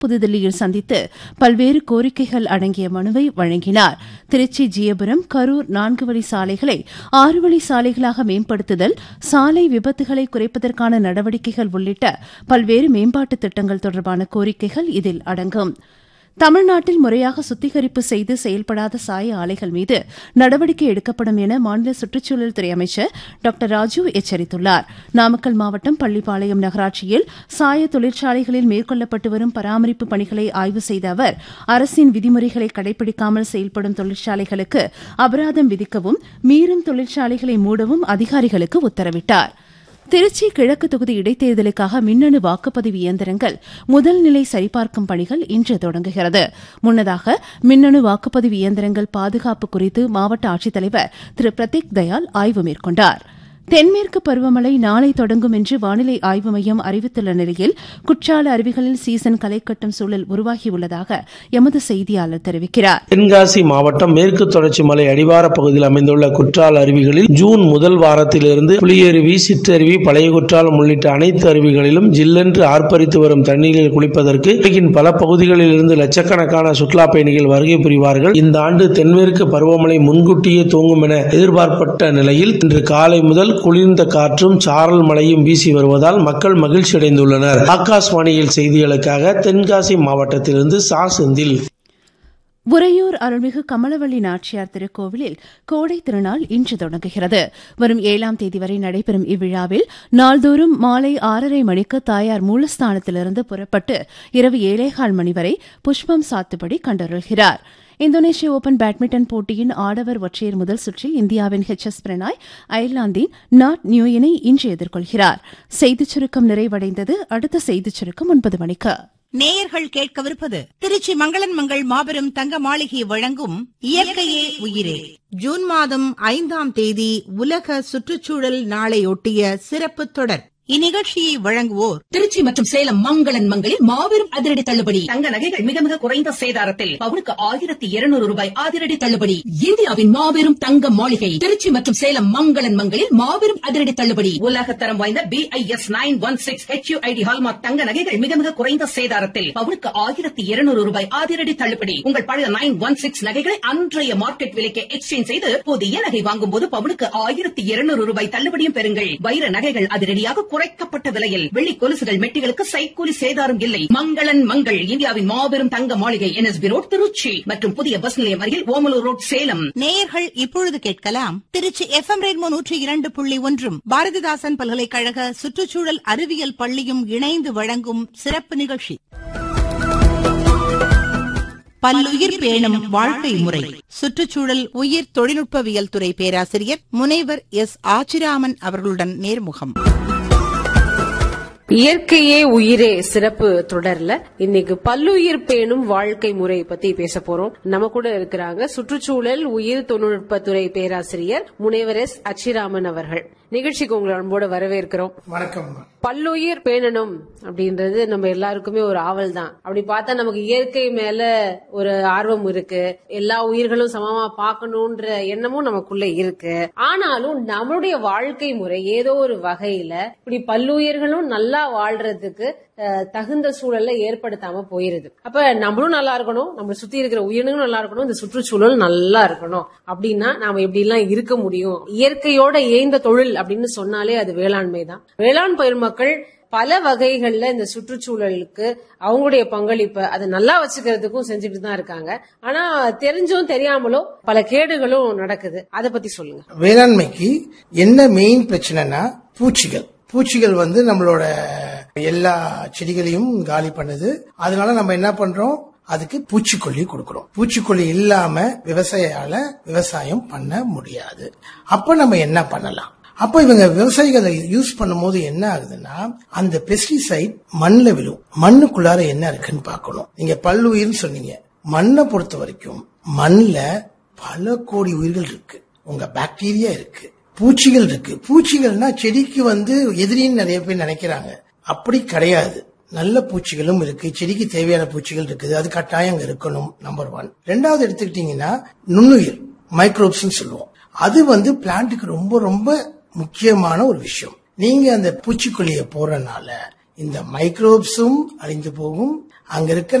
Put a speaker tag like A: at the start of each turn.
A: புதுதில்லியில் சந்தித்து பல்வேறு கோரிக்கைகள் அடங்கிய மனுவை வழங்கினார் திருச்சி ஜியபுரம் கரூர் நான்கு வழி சாலைகளை ஆறு வழி சாலைகளாக மேம்படுத்துதல் சாலை விபத்துகளை குறைப்பதற்கான நடவடிக்கைகள் உள்ளிட்ட பல்வேறு மேம்பாட்டு திட்டங்கள் தொடர்பான கோரிக்கைகள் இதில் அடங்கும் தமிழ்நாட்டில் முறையாக சுத்திகரிப்பு செய்து செயல்படாத சாய ஆலைகள் மீது நடவடிக்கை எடுக்கப்படும் என மாநில சுற்றுச்சூழல் துறை அமைச்சர் டாக்டர் ராஜு எச்சரித்துள்ளார் நாமக்கல் மாவட்டம் பள்ளிப்பாளையம் நகராட்சியில் சாய தொழிற்சாலைகளில் மேற்கொள்ளப்பட்டு வரும் பராமரிப்பு பணிகளை ஆய்வு செய்த அவர் அரசின் விதிமுறைகளை கடைபிடிக்காமல் செயல்படும் தொழிற்சாலைகளுக்கு அபராதம் விதிக்கவும் மீறும் தொழிற்சாலைகளை மூடவும் அதிகாரிகளுக்கு உத்தரவிட்டாா் திருச்சி கிழக்கு தொகுதி இடைத்தேர்தலுக்காக மின்னணு வாக்குப்பதிவு இயந்திரங்கள் முதல் நிலை சரிபார்க்கும் பணிகள் இன்று தொடங்குகிறது முன்னதாக மின்னணு வாக்குப்பதிவு இயந்திரங்கள் பாதுகாப்பு குறித்து மாவட்ட ஆட்சித்தலைவர் திரு பிரதீக் தயாள் ஆய்வு மேற்கொண்டாா் தென்மேற்கு பருவமழை நாளை தொடங்கும் என்று வானிலை ஆய்வு மையம் அறிவித்துள்ள நிலையில் குற்றால அருவிகளில் சீசன் களை கட்டும் சூழல் உருவாகியுள்ளதாக எமது செய்தியாளர் தெரிவிக்கிறார்
B: தென்காசி மாவட்டம் மேற்கு தொடர்ச்சி மலை அடிவார பகுதியில் அமைந்துள்ள குற்றால அருவிகளில் ஜூன் முதல் வாரத்திலிருந்து புலியருவி சிற்றருவி பழைய குற்றாலம் உள்ளிட்ட அனைத்து அருவிகளிலும் ஜில்லென்று ஆர்ப்பரித்து வரும் தண்ணீரில் குளிப்பதற்கு உலகின் பல பகுதிகளில் இருந்து லட்சக்கணக்கான சுற்றுலா பயணிகள் வருகை புரிவார்கள் இந்த ஆண்டு தென்மேற்கு பருவமழை முன்கூட்டியே தூங்கும் என எதிர்பார்க்கப்பட்ட நிலையில் இன்று காலை முதல் குளிர்ந்த காற்றும் சாரல் மழையும் வீசி வருவதால் மக்கள் மகிழ்ச்சி அடைந்துள்ளனர் ஆகாஷ்வாணியில் செய்திகளுக்காக தென்காசி மாவட்டத்திலிருந்து சா செந்தில்
A: உறையூர் அருள்மிகு கமலவள்ளி நாச்சியார் திருக்கோவிலில் கோடை திருநாள் இன்று தொடங்குகிறது வரும் ஏழாம் தேதி வரை நடைபெறும் இவ்விழாவில் நாள்தோறும் மாலை ஆறரை மணிக்கு தாயார் மூலஸ்தானத்திலிருந்து புறப்பட்டு இரவு ஏழேகால் மணி வரை புஷ்பம் சாத்துபடி கண்டருள்கிறார் இந்தோனேஷிய ஓபன் பேட்மிண்டன் போட்டியின் ஆடவர் ஒற்றையர் முதல் சுற்றில் இந்தியாவின் ஹெச் எஸ் பிரணாய் அயர்லாந்தின் நாட் நியூயினை இன்று எதிர்கொள்கிறார் செய்திச் சுருக்கம் நிறைவடைந்தது அடுத்த செய்திச் சுருக்கம் ஒன்பது மணிக்கு
C: நேயர்கள் கேட்கவிருப்பது திருச்சி மங்களன் மங்கள் மாபெரும் தங்க மாளிகை வழங்கும் இயற்கையே உயிரே ஜூன் மாதம் ஐந்தாம் தேதி உலக சுற்றுச்சூழல் நாளையொட்டிய சிறப்பு தொடர் இந்நிகழ்ச்சியை வழங்குவோர்
D: திருச்சி மற்றும் சேலம் மங்களன் மங்களில் மாபெரும் அதிரடி தள்ளுபடி தங்க நகைகள் மிக மிக குறைந்த சேதாரத்தில் பவுனுக்கு ஆயிரத்தி இருநூறு ரூபாய் அதிரடி தள்ளுபடி இந்தியாவின் மாபெரும் தங்க மாளிகை திருச்சி மற்றும் சேலம் மங்களன் மங்களில் மாபெரும் அதிரடி தள்ளுபடி உலகத்தரம் வாய்ந்த B I S nine one six H ID hallmark தங்க நகைகள் மிக மிக குறைந்த சேதாரத்தில் பவுனுக்கு ஆயிரத்தி இருநூறு ரூபாய் அதிரடி தள்ளுபடி உங்கள் பழைய நைன் ஒன் சிக்ஸ் நகைகளை அன்றைய மார்க்கெட் விலைக்கு எக்ஸ்சேஞ்ச் செய்து புதிய நகை வாங்கும் போது பவுனுக்கு ஆயிரத்தி இருநூறு ரூபாய் தள்ளுபடியும் பெறுங்கள் வைர நகைகள் அதிரடியாக குறைக்கப்பட்ட விலையில் வெள்ளி கொலுசுகள் மெட்டிகளுக்கு சைக்கூலி சேதாரம் இல்லை மங்களன் மங்கள் இந்தியாவின் மாபெரும் தங்க மாளிகை என்எஸ்பி ரோட் திருச்சி மற்றும் புதிய பஸ் நிலையம் அருகில் ஓமலூர் ரோட் சேலம்
C: நேயர்கள் இப்பொழுது கேட்கலாம் திருச்சி எஃப் எம் ரேட்மோ நூற்றி இரண்டு புள்ளி ஒன்றும் பாரதிதாசன் பல்கலைக்கழக சுற்றுச்சூழல் அறிவியல் பள்ளியும் இணைந்து வழங்கும் சிறப்பு நிகழ்ச்சி பல்லுயிர் பேணும் வாழ்க்கை முறை சுற்றுச்சூழல் உயிர் தொழில்நுட்பவியல் துறை பேராசிரியர் முனைவர் எஸ் ஆச்சிராமன் அவர்களுடன் நேர்முகம்
E: இயற்கையே உயிரே சிறப்பு தொடர்ல இன்னைக்கு பல்லுயிர் பேணும் வாழ்க்கை முறை பத்தி பேச போறோம் நம்ம கூட இருக்கிறாங்க சுற்றுச்சூழல் உயிர் தொழில்நுட்பத்துறை பேராசிரியர் முனைவர் எஸ் அச்சிராமன் அவர்கள் நிகழ்ச்சிக்கு உங்களை அன்போட வரவேற்கிறோம்
F: வணக்கம்
E: பல்லுயிர் பேணணும் அப்படின்றது நம்ம எல்லாருக்குமே ஒரு ஆவல் தான் அப்படி பார்த்தா நமக்கு இயற்கை மேல ஒரு ஆர்வம் இருக்கு எல்லா உயிர்களும் சமமா பார்க்கணும்ன்ற எண்ணமும் நமக்குள்ள இருக்கு ஆனாலும் நம்மளுடைய வாழ்க்கை முறை ஏதோ ஒரு வகையில இப்படி பல்லுயிர்களும் நல்லா வாழ்றதுக்கு அஹ், தகுந்த சூழல்ல ஏற்படுத்தாம போயிருது அப்ப நம்மளும் நல்லா இருக்கணும் நம்மள சுத்தி இருக்கிற உயிரினங்களும் நல்லா இருக்கணும் இந்த சுற்றுச்சூழல் நல்லா இருக்கணும் அப்படின்னா நாம எப்படி எல்லாம் இருக்க முடியும் இயற்கையோட ஏய்ந்த தொழில் அப்படின்னு சொன்னாலே அது வேளாண்மை தான் வேளாண் பயிர் மக்கள் பல வகைகள்ல இந்த சுற்றுச்சூழலுக்கு அவங்களுடைய பங்களிப்பை அதை நல்லா வச்சுக்கிறதுக்கும் செஞ்சுட்டு தான் இருக்காங்க ஆனா தெரிஞ்சும் தெரியாமலும் பல கேடுகளும் நடக்குது அதை பத்தி சொல்லுங்க
F: வேளாண்மைக்கு என்ன மெயின் பிரச்சனைனா பூச்சிகள் பூச்சிகள் வந்து நம்மளோட எல்லா செடிகளையும் காலி பண்ணுது அதனால நம்ம என்ன பண்றோம் அதுக்கு பூச்சிக்கொல்லி கொடுக்கிறோம் பூச்சிக்கொல்லி இல்லாம விவசாயால விவசாயம் பண்ண முடியாது அப்ப நம்ம என்ன பண்ணலாம் அப்ப இவங்க விவசாயிகளை யூஸ் பண்ணும்போது என்ன ஆகுதுன்னா அந்த பெஸ்டிசைட் மண்ணில் விழும் மண்ணுக்குள்ளார என்ன இருக்குன்னு பார்க்கணும் நீங்க பல்லுயிர்னு சொன்னீங்க மண்ணை பொறுத்த வரைக்கும் மண்ணில் பல கோடி உயிர்கள் இருக்கு உங்க பாக்டீரியா இருக்கு பூச்சிகள் இருக்கு பூச்சிகள்னா செடிக்கு வந்து எதிரின்னு நிறைய பேர் நினைக்கிறாங்க அப்படி கிடையாது நல்ல பூச்சிகளும் இருக்கு செடிக்கு தேவையான பூச்சிகள் இருக்குது அது கட்டாயம் அங்க இருக்கணும் நம்பர் ஒன் ரெண்டாவது எடுத்துக்கிட்டீங்கன்னா நுண்ணுயிர் மைக்ரோப்ஸ் சொல்லுவோம் அது வந்து பிளான்ட்டுக்கு ரொம்ப ரொம்ப முக்கியமான ஒரு விஷயம் நீங்க அந்த பூச்சிக்கொல்லியை போறனால இந்த மைக்ரோப்ஸும் அழிந்து போகும் அங்க இருக்க